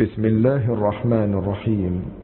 بسم الله الرحمن الرحيم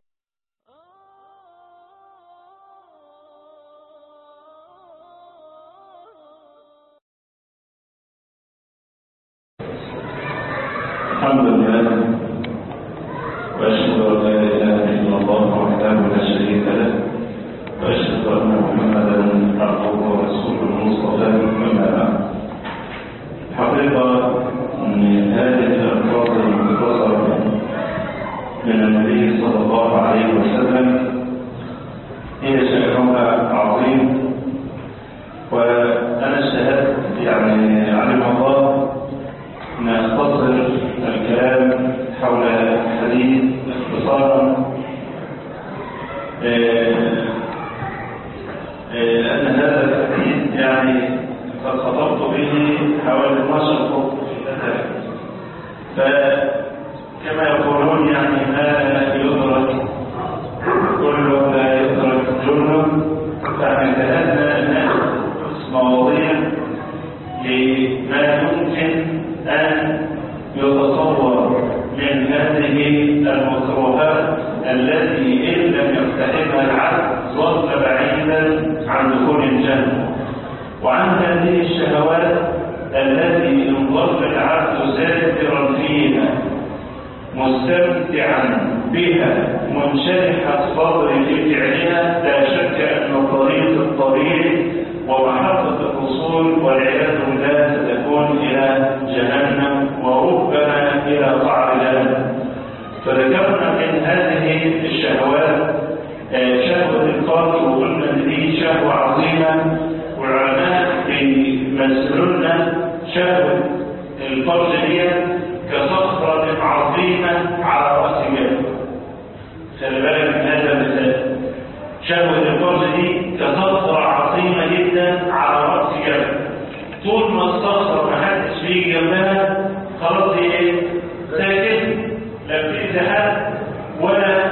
الحمد لله واشهد ان لا اله الا الله وحده لا شريك له واشهد ان محمدا عبده ورسوله المصطفى اما بعد الحقيقه ان هذه الالفاظ المختصره من النبي صلى الله عليه وسلم هي شأنها عظيم وانا اشتهدت يعني علم الله أن أختصر الكلام حول الحديث اختصارا لأن هذا الحديث يعني قد خطبت به حوالي 12 خطبة في الأثر فكما يقولون يعني ما لا يدرك كله لا يدرك جله فاحنا انتهزنا ناخذ مواضيع لما يمكن أن يتصور من هذه المكروهات التي إن لم يقتحمها العبد ظل بعيدا عن دخول الجنة وعن هذه الشهوات التي إن ظل العبد ساترا فيها مستمتعا بها منشرح الصدر في فعلها لا شك أن الطريق الطبيعي ومحطة الوصول والعياذ بالله ستكون إلى جهنم وربما إلى قعر جهنم فذكرنا من هذه الشهوات شهوة الفرج وقلنا ان دي شهوة عظيمة والعلماء بيمثلون شهوة الفرج دي كصخرة عظيمة على رأس جبل خلي بالك من هذا المثال شهوة الفرج دي كصخرة عظيمة جدا على رأس جبل طول ما الصخرة ما حدش فيه جنبها خلاص هي ايه؟ ساكت لا بتأذي حد ولا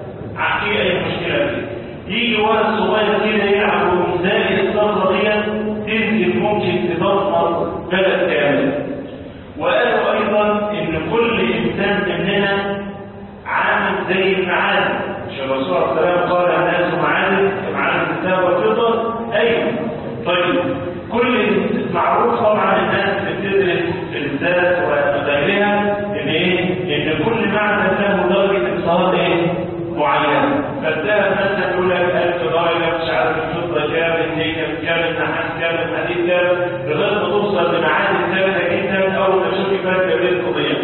في أي مشكلة فيه يجي ولد صغير كده يلعب ومزاج الصخرة دي تنزل ممكن تدمر بلد كامل وقالوا أيضا إن كل إنسان مننا عامل زي المعادن مش الرسول صلى الله عليه وسلم قال الناس معادن كمعادن الذهب والفضة أيوه طيب كل معروف طبعا الناس بتدرس الذات وغيرها ان ايه ان كل معدن له درجه انصهار ايه معينه فالذهب مثلا يقول لك 1000 درجه مش عارف الفضه كام النيكل كام النحاس كام الحديد كام لغايه ما توصل لمعادن ثابته جدا اول ما تشوف فيها كبير قضيه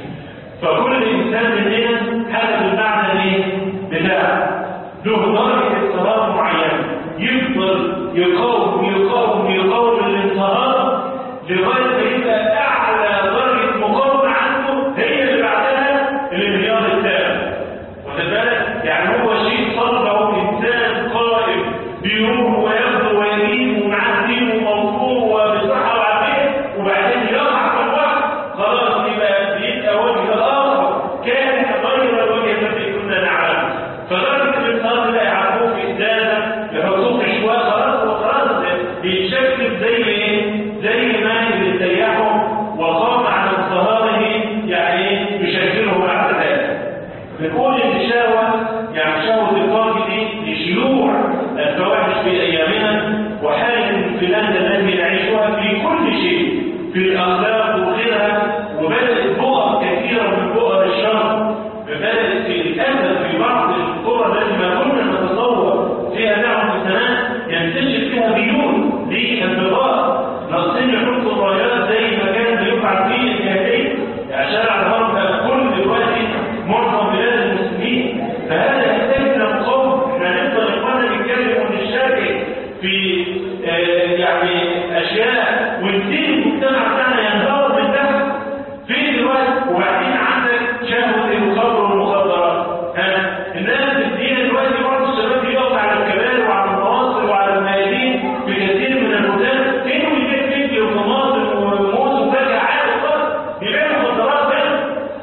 فكل انسان مننا حسب المعنى ايه بتاعه له درجه انصهار معينه يفضل يقاوم يقاوم يقاوم الانصهار لغايه ما يبقى اعلى درجه مقاومه عنده هي اللي بعدها الانهيار التام واخد بالك يعني هو شيء صلبه انسان قائم بيروح وياخده ويجيب ومعاه دين وموضوع وبصحه وعافيه وبعدين يقع في الوقت خلاص يبقى بيبقى وجه اخر كان غير الوجه الذي كنا نعلمه فدرجه الانهيار لا يعرفوه في ازازه يحطوه في شوال خلاص وخلاص بيتشكل زي ايه؟ زي ما اللي سيحه وقام على انصهاره يعني يشكله بعد ذلك. بنقول ان الشهوه يعني شهوه الفرج دي لشيوع الفواحش في ايامنا وحال الانفلات التي نعيشها في كل شيء في الاخلاق وغيرها وبدات بؤر كثيره من بؤر الشر بدات في الاسف في بعض القرى التي ما كنا نتصور فيها دعوه السماء ينتشر فيها بيوت للبغاء ناقصين يحطوا الرايات زي ما كان بيفعل في الجاهليه يعني شارع الغرب كل دلوقتي معظم بلاد المسلمين فهذا يحتاج الى مقاومه احنا نفضل اخوانا نتكلم ونشارك في آه يعني اشياء ونسيب المجتمع بتاعنا ينهار من تحت في دلوقتي وبعدين عندك شهوه الخمر والمخدرات ها الناس بتدينا دلوقتي بعض الشباب بيقف على الكباري وعلى المواصل وعلى الميادين في كثير من الهدام كانوا يجيب فيديو وطماطم وموز وفاكهه عادي خالص بيبيعوا مخدرات بس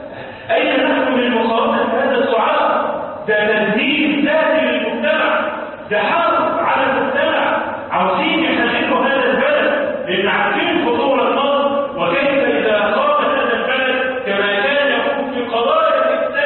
اين نحن من مقاومه هذا السعار ده تسديد ذاتي للمجتمع ده حرب على المجتمع عاوزين يحللوا هذا البلد لان عارفين خطوره النار وكيف اذا قام هذا البلد كما كان يقوم في قضايا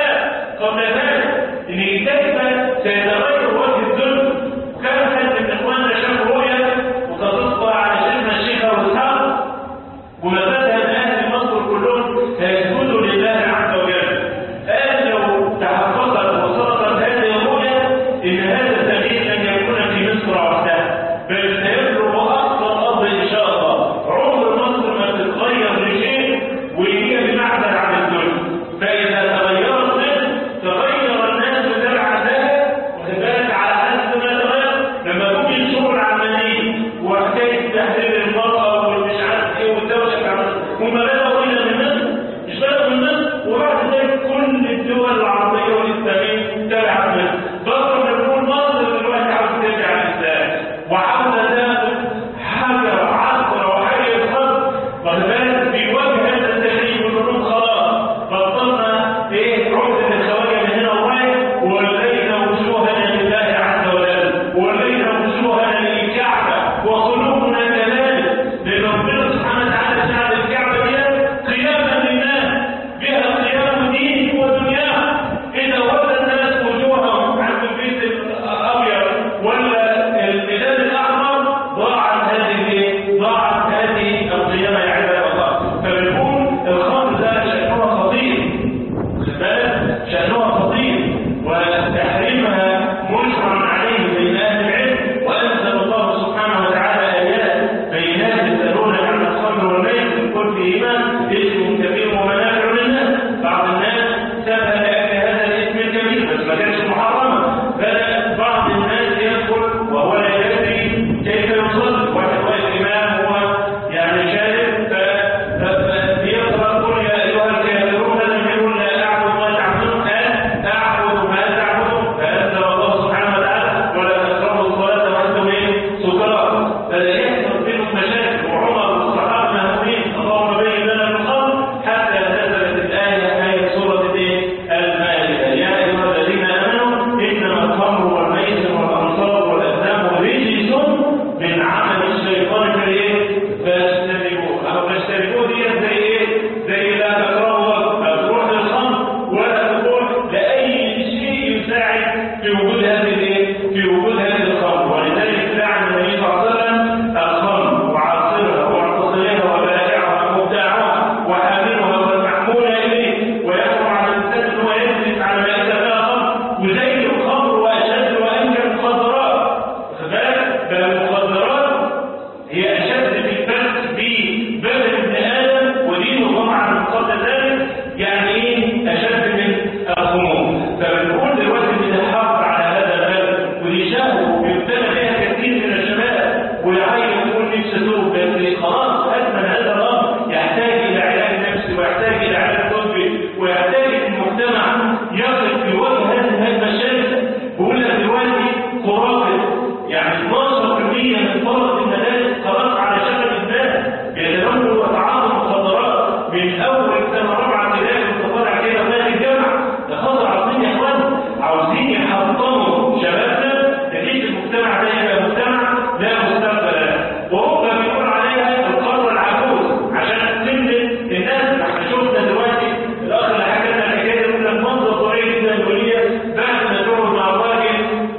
ان كيف سيتغير وجه الدنيا وكان حد من اخواننا شاف رؤيا وتصدق على شيخنا الشيخ ابو اسحاق ونبذها اهل مصر كلهم سيسجدوا لله عز وجل قال لو تحققت وصدقت هذه الرؤيا ان هذا التغيير لن يكون في مصر وحدها بل سيبلغ اقصى الارض ان شاء الله عمر مصر ما تتغير لشيء وهي بمعزل عن الدنيا فاذا تغيرت مصر تغير الناس تبعا لها واخد بالك على حسب ما تغير لما جم ينشروا العمليه وحكايه تحرير المراه والمش عارف ايه والدوله بتاعت هم بداوا هنا من مصر مش بداوا من مصر وبعد ذلك كل الدول العربيه والاسلاميه تبعت مصر بقى بنقول مصر دلوقتي عاوز ترجع الاسلام وعاوزه تاخد حجر عسكر وحي الخط واخد بالك في وجه هذا التغيير ونقول خلاص بطلنا ايه عقده الخواجه من هنا ورايح وولينا وجوهنا لله عز وجل وولينا وجوهنا للكعبه وقلوبنا كذلك لان ربنا سبحانه وتعالى جعل الكعبه دي قياما للناس بها قيام دين ودنيا اذا ولى الناس وجوههم عند البيت الابيض ولا الهلال الاحمر ضاعت هذه ضاعت هذه القيامه يا عباد الله فبنقول الخمر ده شأنها خطير خد بالك شأنها خطير وتحريمها مجمع عليه بين اهل العلم وانزل الله سبحانه وتعالى ايات بينات يسالونك عن الخمر والميت قل فيهما اسم كبير ومنافع للناس بعض الناس سبب لاجل هذا الاسم الكبير بس ما كانش محرما بل بعض الناس يدخل وهو لا يدري كيف يصلي واحد واقف امام هو يعني شارب فيقرا قل يا ايها الكافرون لم يقل لا اعبد ما تعبدون قال اعبد ما تعبدون فانزل الله سبحانه وتعالى ولا تقربوا الصلاه وانتم ايه سكارى فلا يحصل بينهم مشاكل وعمر والصحابه مهمين اللهم بين لنا الخمر حتى نزلت الايه ايه سوره الايه المائده يا ايها الذين امنوا انما الخمر والميسر والانصار والازلام رجس من عمل الشيطان فايه فاجتنبوه او فاجتنبوه دي زي ايه زي لا تكرهوا لا تروح للخمر ولا تروح لاي شيء يساعد في وجود هذه الايه في وجود هذه الخمر ولذلك لعن النبي صلى الله عليه وسلم الخمر وعاصرها وعصرها وبائعها ومبتاعها وحاملها والمحمول اليه ويحرم على الانسان ان هو يجلس على مائده فيها خمر وزي الخمر واشد وانكر المخدرات واخد بالك بل المخدرات هي أشد في البث ببدن ابن آدم ودينه طبعا قبل ذلك يعني إيه أشد من الخمور فبنقول دلوقتي بنحافظ على هذا البلد ودي شهوة بيبتلى فيها كثير من الشباب ويعين يقول نفسه توب بس خلاص أدمن هذا الأمر يحتاج إلى علاج نفسي ويحتاج إلى علاج طبي ويحتاج المجتمع يقف في وجه هذه المشاكل بيقول لك دلوقتي خرافة يعني 12% من طلبة المدارس خلاص على شكل الناس بيتناولوا وتعاطوا مخدرات من اول سنه رابعه ابتدائي وطالع كده لغايه الجامعه ده خطر عظيم يا اخوان عاوزين يحطموا شبابنا بحيث المجتمع ده يبقى مجتمع لا مستقبل له واوروبا بيقول عليها القاره العجوز عشان تملك الناس احنا شفنا دلوقتي الاخ اللي حكى لنا الحكايه دي يقول لك منظر طبيعي جدا الوليه بعد ما تقعد مع الراجل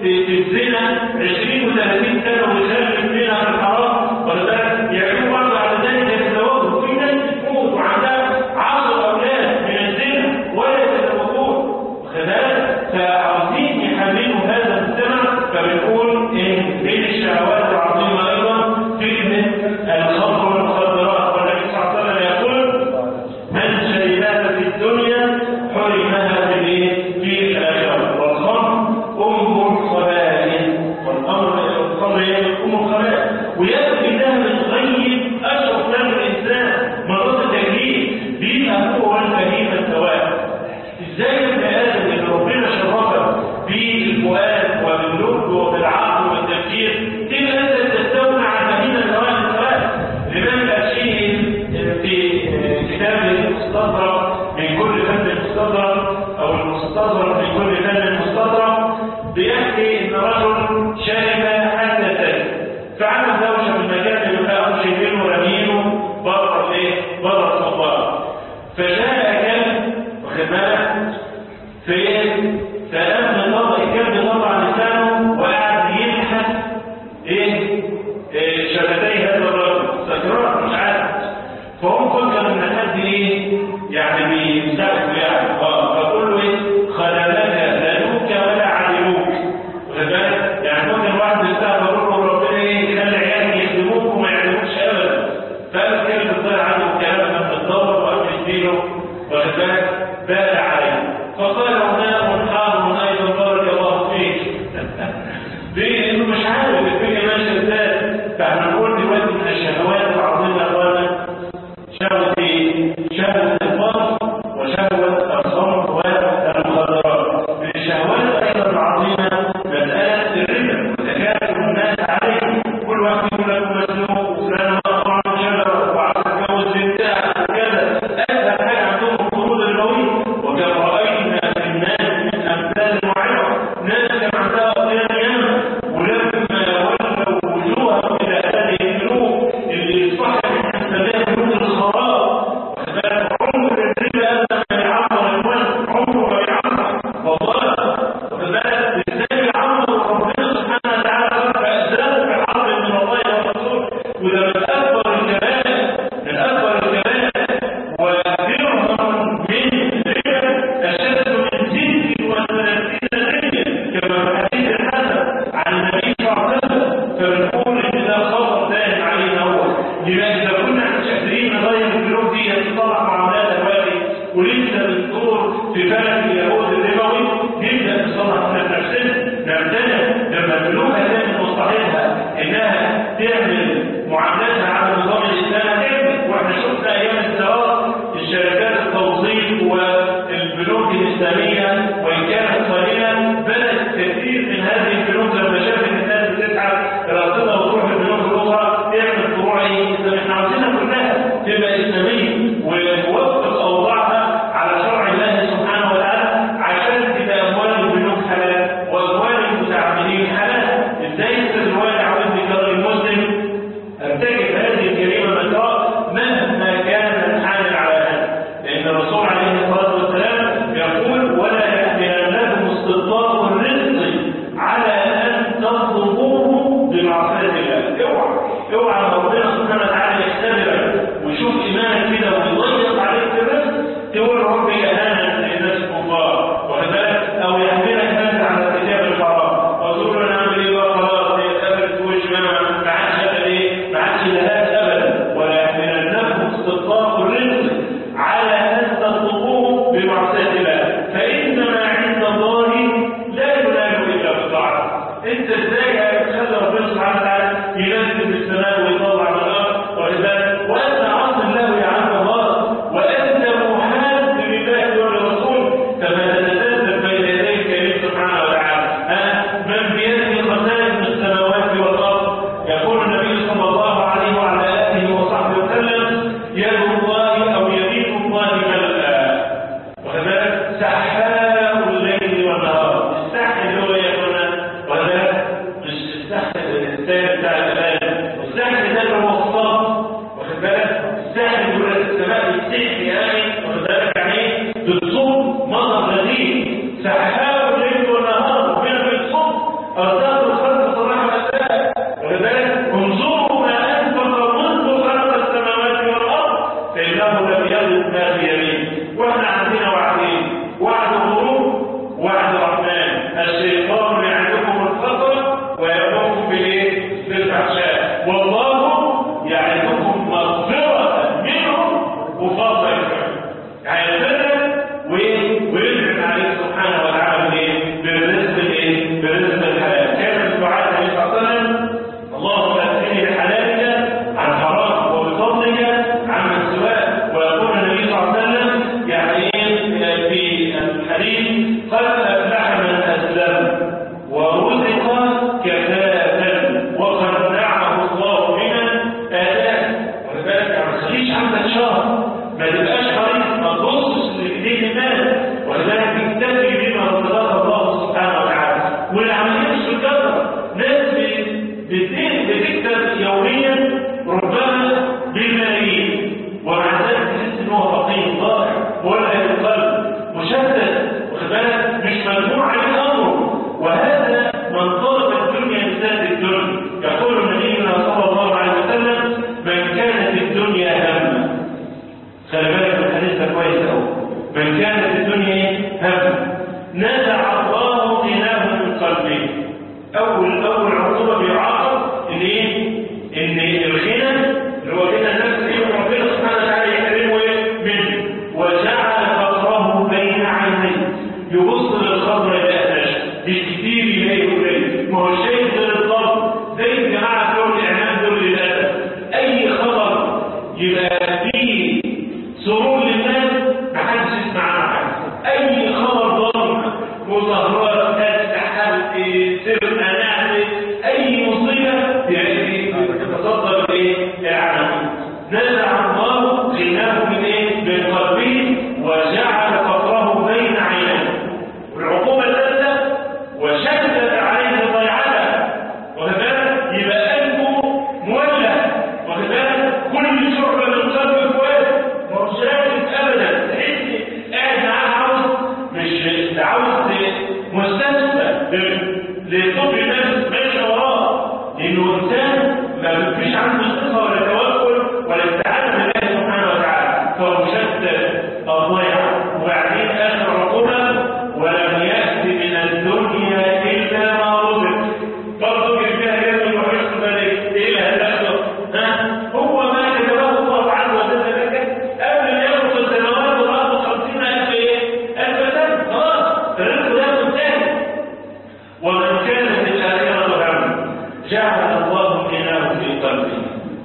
تتزنا 20 و30 سنه ويخلف منها في الحرام ولا ده يعملوا برضه على ذلك يتزوجوا في ناس بتموت وعندها 10 اولاد من الزنا ولا يتزوجون واخد بالك فعاوزين يحملوا هذا المجتمع فبنقول ان بين الشهوات العظيمه ايضا فتنه الخمر والمخدرات والنبي صلى الله عليه وسلم يقول من شربها في الدنيا حرمها في الايه؟ في الاخره والخمر ام الخبائث والامر الخمر هي ام الخبائث ويكفي ده من غيب اشرف دم الانسان مرض التجليد بيبقى هو البهيمه سواء ازاي ابن ادم اللي ربنا شرفه بالفؤاد وباللب وبالعقل والتفكير تبقى انت تستولى على البهيمه سواء سواء لمن الشيء في كتاب المستدرك من كل فن المستدرك او المستدرك من كل فن المستدرك بيحكي ان رجل شرب حتى تلك فعمل دوشه في المكان اللي كانوا شايفينه ورامينه بره الايه؟ بره الصبار فجاء كلب واخد بالك في فقام طبق الكلب طبع لسانه وقعد يلحس ايه إيه شفتي هذا الرجل سكران مش عارف فهم فكروا ان حد ايه يعني بيمسحوا يعني اه فقول له ايه خدمك ذلوك ولا عدلوك واخد بالك يعني ممكن واحد يستهبل له ربنا ايه يخلي عيالك يخدموك وما يعلموش ابدا فقال الكلب طلع عنده الكلام ده بتدور وقام يديله واخد بالك بال عليه فقال هناك حار ايضا بارك الله فيك ليه؟ لانه مش عارف الدنيا ماشيه ازاي فاحنا نقول دلوقتي من الشهوات العظيمه يا اخوانا شهوه ايه؟ شهوه الفرج وشهوه الصمت والمخدرات من الشهوات ايضا العظيمه مساله الربا وتكاثر الناس عليه كل واحد يقول لك مسلوق وفلان مقطع شجره وعايز يتجوز بنتها وكذا اسهل حاجه عندهم القروض الربويه وكم راينا في الناس من امثال معينه ناس كان عندها قيام يمن ولما ولوا وجوههم الى هذه البنوك اللي اصبحت نسميها بنوك الخراب عمر الربا هذا ما يعمر المال عمره ما يعمر والله وكذلك ازاي يعمر ربنا سبحانه وتعالى فاسلام الحرب من الله ورسوله وده من اكبر الكبائر من اكبر الكبائر ودرهم من ربا اشد من ست وثلاثين ربا كما في حديث الحسن عن النبي صلى الله عليه وسلم فبنقول ان ده خطر دائم علينا هو لما اذا كنا مش قادرين نغير البنوك دي تطلع معاملات الوالي ولسه بتدور في فلك اليهود الربوي نبدا نصلح من نفسنا نمتنع لما البنوك هتعمل مصلحتها انها تعمل معاملاتها على النظام الاسلامي تعمل واحنا شفنا ايام الثوره الشركات التوظيف والبنوك الاسلاميه وان كانت قليله بدات كثير من هذه البنوك لما شافت الناس بتسعى راسنا وتروح البنوك الاخرى تعمل فروع ايه؟ احنا عاوزينها كلها تبقى اسلاميه ونوفق اوضاعها على شرع الله سبحانه وتعالى عشان تبقى اموال البنوك حلال واموال المتعاملين حلال ازاي الوالي عاوز يجري المسلم ارتكب هذه الجريمه مجرى مهما كان الحامل على هذا لان الرسول عليه الصلاه والسلام يقول ولا يحملنكم استبطاء الرزق على ان تطلبوه بمعصيه الله اوعى اوعى ربنا سبحانه وتعالى يختبرك ويشوف ايمانك كده ويضيق عليك الرزق تقول ربي اهانا للناس الكفار واخد بالك او يحملك ناس على ارتكاب الحرام وتقول له انا اعمل ايه بقى خلاص قابلت وش ما ما عادش هذا ايه ما عادش لهات ابدا ولا يحملنكم استبطاء الرزق على ان تطلبوه بمعصيه الله فانما عند الله لا ينال الا بطاعته انت ازاي هتخلي ربنا سبحانه وتعالى ينزل من السماء ويطلع من الارض وإذا وانت عصر الله يا عبد الله وانت محاد بالله وللرسول كما تتنزل بين يدي الكريم سبحانه وتعالى ها من بيده خزائن السماوات والارض يقول النبي صلى الله عليه وعلى اله وصحبه وسلم يد الله او يمين الله ملأ وكذلك سحاء الليل والنهار السحر اللي هو يقولنا ولا مش السحر الانسان بتاع الان السحر ده اللي هو الصبر واخد بالك السحر يقول لك السماء بتسحر يعني واخد بالك يعني ايه بتصب مطر غزير سحاء الليل والنهار ربنا بيصب ارزاق الخلق صباح مساء واخد بالك انظروا ما انفق منذ خلق السماوات والارض فانه لم يغلب ما بيمين واحنا عندنا وعدين وعد غروب وعد رحمن الشيطان يعدكم الفقر ويأمركم بالايه بالفحشاء والله يعدكم مغفرة منه وفضلا كمان هيغفرك وينعم عليك سبحانه وتعالى بالايه بالرزق الايه بالرزق الحلال كان الدعاء النبي صلى الله عليه وسلم اللهم اكفني بحلالك عن حرام وبفضلك عمن سواك ويقول النبي صلى الله عليه وسلم يعني في الحديث قد افلح من اسلم ورزق كفافا وقنعه الله بمن اتاه ولذلك يعني ما تخليش عندك شهر ما تبقاش حريص ما تبصش لايدين الناس ولذلك تكتفي بما رزقك الله سبحانه وتعالى والعمليه مش بالكثره ناس بت- بتكتب يوميا ربما بالملايين ومع ذلك تحس ان هو فقير ضائع ملهى القلب مشتت واخد بالك مش الدنيا هم نزع الله غناه من قلبه اول اول عقوبه بيعاقب ان ايه ان الغنى اللي هو غنى النفس ايه ربنا سبحانه وتعالى يكرمه ايه منه وجعل فقره بين عينيه يبص للخضر يلاقيهاش بالكتير يلاقيه قليل ما هو شايف غير الضرب زي الجماعه بتوع الاعلام دول للاسف اي خبر يبقى فيه سرور للناس محدش يسمع عنه حاجه اي خبر ضرب مظاهرات اسلحه سرقه نعمه اي مصيبه تلاقي تتصدر ايه الاعلام نزع الله غناه من ايه من قلبه وجعل فقره بين عينيه والعقوبه الثالثه وشدد عليه ضيعته وكذلك يبقى قلبه مولع وكذلك كل شعبه من قلبه كويس ما هو شايف ابدا تحس قاعد معاه عاوز مش عاوز مستشفى لطب الناس ماشي وراه لانه انسان ما فيش عنده ثقه ولا توكل ولا استعانه بالله سبحانه وتعالى فهو مشتت الضيع وبعدين اخر عقوبه ولم يات من الدنيا الا ما رزق برضه كان فيها جد وحرص بالك ايه اللي هتاخده ها هو ما كتبه الله عنه وجل لك قبل ما يخلق السماوات والارض 50000 ايه؟ 1000 سنه خلاص الرزق ده منتهي ومن كانت الآخرة هم جعل الله غناه في قلبه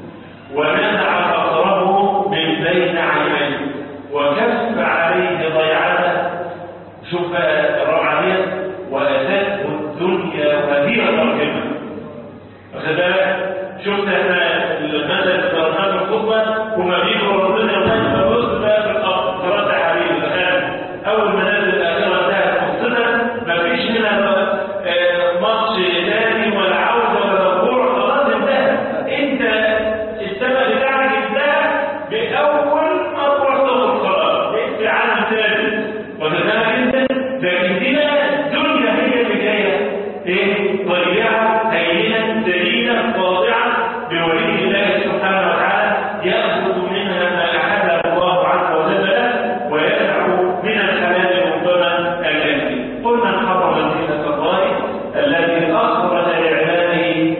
ونزع فقره من بين عينيه وكف عليه ضيعته شوف بقى الرابعة دي وأتته الدنيا وهي ترجمة واخد بالك شفت احنا المثل في برنامج الخطبة هما بيجوا ربنا يطلع بص بقى في الأرض دراسة حبيبي تخيل أول ما نزل الآخرة انتهت قصتها مفيش منها بقى آه، ماتش تاني ولا عودة ولا رجوع خلاص انتهى انت السبب بتاعك انتهى بأول ما تروح تاخد قرار بقيت في عالم ثالث وكذلك انت لكن دي بقى الدنيا هي اللي جايه ايه ضيعه هينه ذليله خاضعه بولي الله سبحانه وتعالى ياخذ منها ما احله الله عز وجل له ويدع من الحلال ربما الجنه قلنا حرم زينه الله التي اخرج لعباده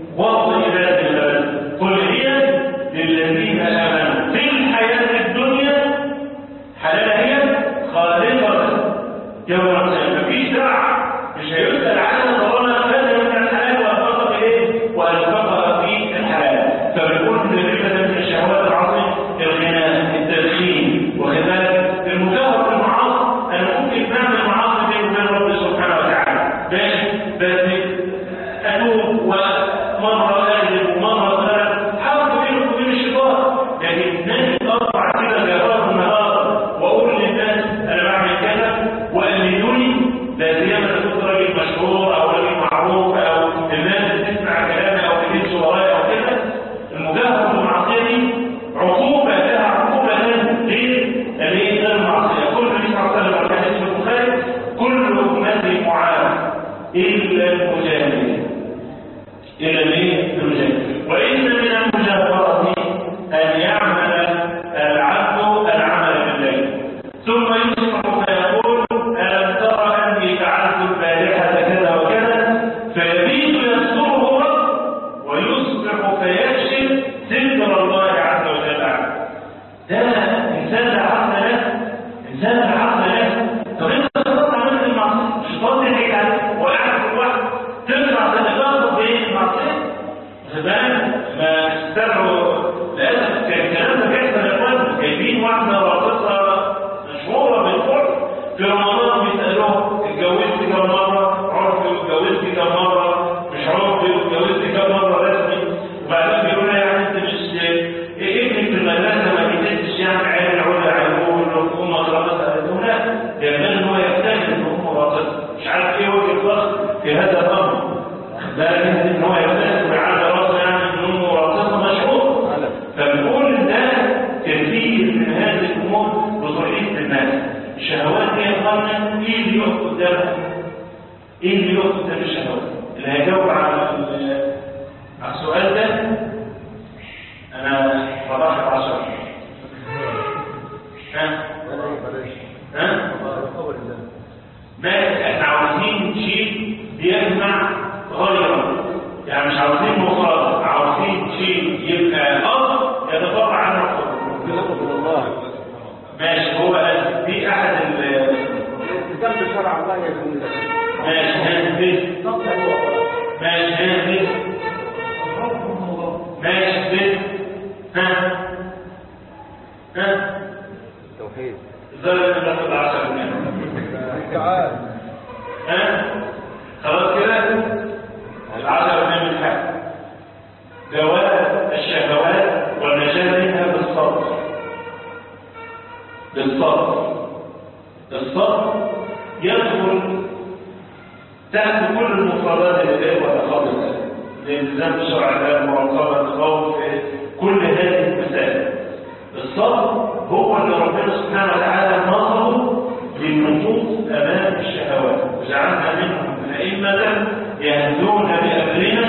وطيبات البلد قل هي للذين امنوا في الحياه الدنيا حلال هي خالصة يوم القيامة مفيش دعوة مش هيسأل عنها طالما خد من الحلال وأنفقها في إيه؟ وأنفقها في الحلال فبنقول إن الربا من الشهوات العظيمة الغناء التدخين وكذلك المجاهرة بالمعاصي أنا ممكن نعمل معاصي بيني وبين ربي سبحانه وتعالى بس بس أتوب ومرة أكذب ومرة أغلب حاول بيني وبين الشيطان لكن نجد أربع كده جهار النهار واقول للناس انا بعمل كذا وقلدوني لا سيما اذا كنت راجل مشهور او راجل معروف او الناس بتسمع كلامي او بتمشي ورايا او كده المجاهره بالمعصيه دي عقوبه لها عقوبه لها غير الايه غير المعصيه كل النبي صلى الله عليه وسلم في حديث البخاري كل امتي معاذ الا المجاهدين إلى الايه؟ المجاهد وإن من المجاهرة أن يعمل العبد العمل بالليل ثم يصبح فيقول ألم ترى أني فعلت البارحة كذا وكذا فيبيت يستره رب ويصبح فيكشف ستر الله عز وجل عنه ده إنسان لا عقل له إنسان لا عقل له طب أنت استطعت عملت المعصية الشيطان يضحك عليك وقعت في الوقت تطلع تتجاوز بين المعصية واخد بالك ما استدعوا للاسف كان الكلام ده بيحصل يا اخوان جايبين واحده راقصه مشهوره بالفرق في رمضان بيسالوها اتجوزت كم مره عرفي واتجوزت كم مره مش عرفي واتجوزت كم مره رسمي وبعدين بيقولوا لها يعني انت مش إيه ابنك في المدرسه ما بيتدش يعني عيال العلا عيون وام راقصه قالت له لا ينبغي ان هو يفتكر ان امه راقصه مش عارف ايه وجه الفرق في هذا الامر لكن ان هو يفتكر على راسه يعني ان امه راقصه مشهور فبنقول ان ده كثير من هذه الامور بتحيط الناس الشهوات دي يا اخوانا ايه اللي يقف قدامها؟ ايه اللي يقف قدام الشهوات؟ اللي هيجاوب على ال- على السؤال ده انا فضحت عشرة ها؟ ها؟ شيء بيجمع غيره يعني مش عاوزين مفرد عاوزين شيء يبقى أصل يتطلع عنه الحكم ماشي هو قال دي أحد ال الالتزام بشرع الله يكون لك ماشي هندس ماشي هندس ماشي بس ها ها توحيد ذلك ناخد 10 جنيه تعال ها خلاص كده العشرة من الحق جواز الشهوات والنجاة منها بالصبر بالصبر الصبر يدخل تحت كل المفردات اللي فيها والأخبار الالتزام بشرع الله المراقبة الخوف كل هذه المسائل الصبر هو اللي ربنا سبحانه وتعالى نصره للنفوس امام الشهوات وجعلنا منهم ائمه يهدون بامرنا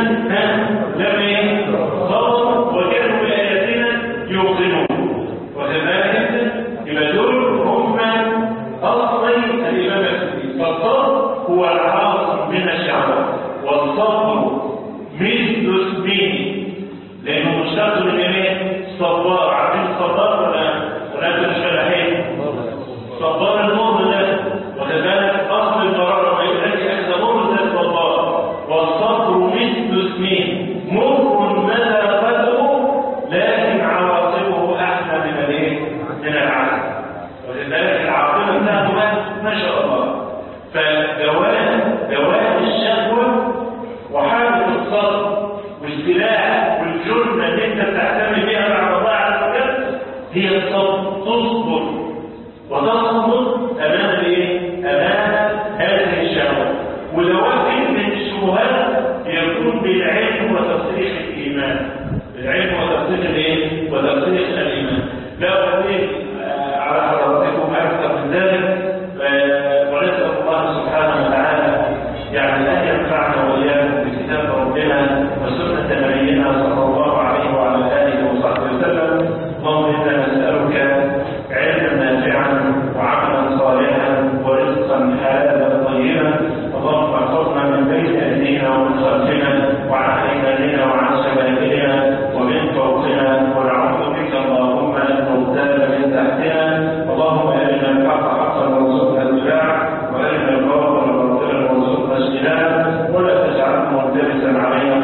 لم صبروا وكانوا باياتنا يوقنون وكذلك يبقى دول هم اصلي الامام السوري فالصبر هو العاصم من الشهوات والصبر مثل اسمه لانه مشتق من ايه؟ صبار عارفين الصبار ولا ولا انت مش فاهم صبار المر ده وكذلك اصل المراره ما يبقاش اخذ مر زي الصبار والصبر مثل اسمه مر مدى قدره لكن عواقبه احلى من الايه؟ من العسل ولذلك العاقبه بتاعته بقى ما شاء الله فدوام دوام الشهوه وحالة الصبر والسلاح والجنة اللي انت بتعتمد بيها مع الله عز وجل هي الصبر تصبر وتصبر امام الايه؟ امام هذه الشهوة ودوام كلمة الشبهات يكون بالعلم وتصريح الايمان بالعلم وتصريح الايه؟ وتصريح الايمان لا أريد آه، على حضراتكم اكثر من ذلك آه، ونسال الله سبحانه وتعالى يعني أن ينفعنا وإياكم بكتاب ربنا وسنة نبينا صلى الله عليه وعلى آله وصحبه وسلم اللهم إنا نسألك علما نافعا وعملا صالحا ورزقا حلالا طيبا اللهم احفظنا من بين أيدينا ومن خلفنا وعن أيماننا وعن شمائلنا ومن فوقنا ونعوذ بك اللهم أن نغتال من تحتنا اللهم أرنا الحق حقا وارزقنا اتباعه وأرنا الباطل باطلا وارزقنا اجتنابه ولا تجعله ملتبسا علينا